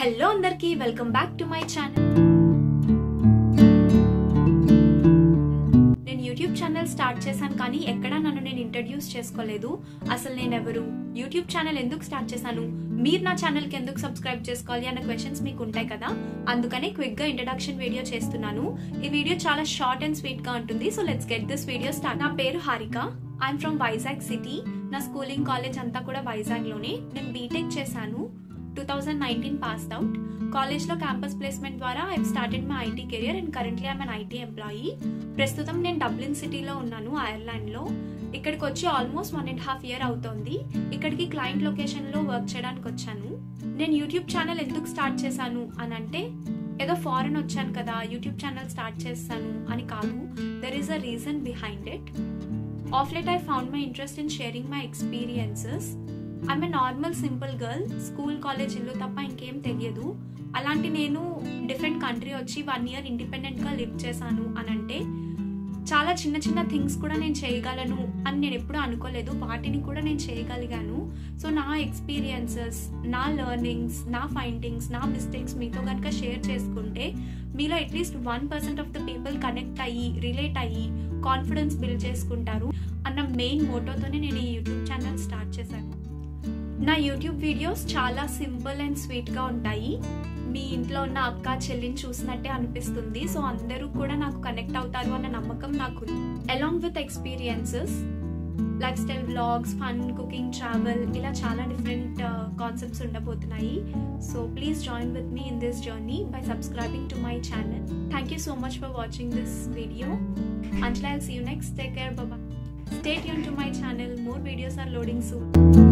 hello అందరికీ welcome back to my channel నేను YouTube channel start చేశాను కానీ ఎక్కడా నన్ను నేను ఇంట్రడ్యూస్ చేసుకోలేదు అసలు నేను ఎవరు యూట్యూబ్ ఛానల్ ఎందుకు స్టార్ట్ చేశాను మీరు నా ఛానల్కి ఎందుకు సబ్స్క్రైబ్ చేసుకోవాలి అన్న క్వశ్చన్స్ మీకు ఉంటాయి కదా అందుకనే క్విక్గా ఇంట్రడక్షన్ వీడియో చేస్తున్నాను ఈ వీడియో చాలా షార్ట్ అండ్ స్వీట్గా ఉంటుంది so let's get this video start నా పేరు Harika I'm from Vizag city నా స్కూలింగ్ కాలేజ్ అంతా కూడా వైజాగ్లోనే నేను బీటెక్ చేశాను two thousand nineteen passed out కాలేజ్లో క్యాంపస్ ప్లేస్మెంట్ ద్వారా I started my IT career and currently I'm an IT employee ప్రస్తుతం నేను డబ్లిన్ సిటీలో ఉన్నాను ఐర్లాండ్లో ఇక్కడికి వచ్చి almost one and half year అవుతోంది ఇక్కడికి క్లయింట్ లొకేషన్లో వర్క్ చేయడానికి వచ్చాను నేను యూట్యూబ్ ఛానల్ ఎందుకు స్టార్ట్ చేశాను అని అంటే ఏదో ఫారెన్ వచ్చాను కదా యూట్యూబ్ ఛానల్ స్టార్ట్ చేస్తాను అని కాదు there is a reason behind it of late I found my interest in sharing my experiences I'm a normal simple girl school college ఇల్లు తప్ప ఇంకేం తెలియదు అలాంటి నేను డిఫరెంట్ కంట్రీ వచ్చి వన్ ఇయర్ ఇండిపెండెంట్గా లివ్ చేశాను అని అంటే చాలా చిన్న చిన్న థింగ్స్ కూడా నేను చేయగలను అని నేను ఎప్పుడూ అనుకోలేదు వాటిని కూడా నేను చేయగలిగాను సో నా ఎక్స్పీరియన్సెస్ నా లెర్నింగ్స్ నా ఫైండింగ్స్ నా మిస్టేక్స్ మీతో కనుక షేర్ చేసుకుంటే మీలో at least one percent of the people connect అయ్యి రిలేట్ అయ్యి కాన్ఫిడెన్స్ బిల్డ్ చేసుకుంటారు అన్న మెయిన్ మోటోతోనే నేను ఈ యూట్యూబ్ ఛానల్ స్టార్ట్ చేశాను నా యూట్యూబ్ వీడియోస్ చాలా సింపుల్ అండ్ స్వీట్గా ఉంటాయి మీ ఇంట్లో ఉన్న అక్క చెల్లిని చూసినట్టే అనిపిస్తుంది సో అందరూ కూడా నాకు కనెక్ట్ అవుతారు అన్న నమ్మకం నాకు along with experiences lifestyle vlogs fun cooking travel ఇలా చాలా డిఫరెంట్ కాన్సెప్ట్స్ ఉండబోతున్నాయి so please join with me in this journey by subscribing to my channel thank you so much for watching this video అంట్లో I'll see you next take care బాబా stay tuned to my channel more videos are loading soon